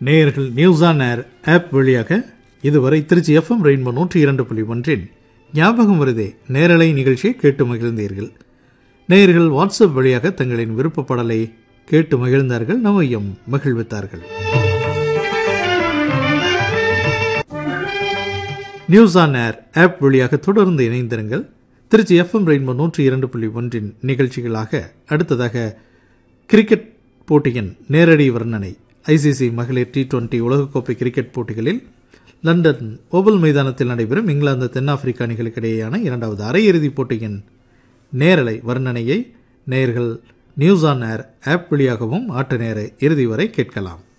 நேயர்கள் news on air app வழியாக இதுவரை திருச்சி எஃப்எம் ரெயின்போ நூற்றி இரண்டு புள்ளி ஒன்றின் ஞாபகம் வருதே நேரலை நிகழ்ச்சியை கேட்டு மகிழ்ந்தீர்கள் நேயர்கள் வாட்ஸ்அப் வழியாக தங்களின் விருப்ப பாடலை கேட்டு மகிழ்ந்தார்கள் நம்மையும் மகிழ்வித்தார்கள் நியூஸ் ஆன் ஏர் ஆப் வழியாக தொடர்ந்து இணைந்திருங்கள் திருச்சி எஃப்எம் ரெயின்போ நூற்றி இரண்டு புள்ளி ஒன்றின் நிகழ்ச்சிகளாக அடுத்ததாக கிரிக்கெட் போட்டியின் நேரடி வர்ணனை ஐசிசி மகளிர் டி டுவெண்டி உலகக்கோப்பை கிரிக்கெட் போட்டிகளில் லண்டன் ஓவல் மைதானத்தில் நடைபெறும் இங்கிலாந்து தென்னாப்பிரிக்க அணிகளுக்கிடையேயான இரண்டாவது அரையிறுதிப் போட்டியின் நேரலை வர்ணனையை நேயர்கள் நியூஸ் ஆன் ஏர் ஆப் வழியாகவும் ஆட்ட நேர இறுதி வரை கேட்கலாம்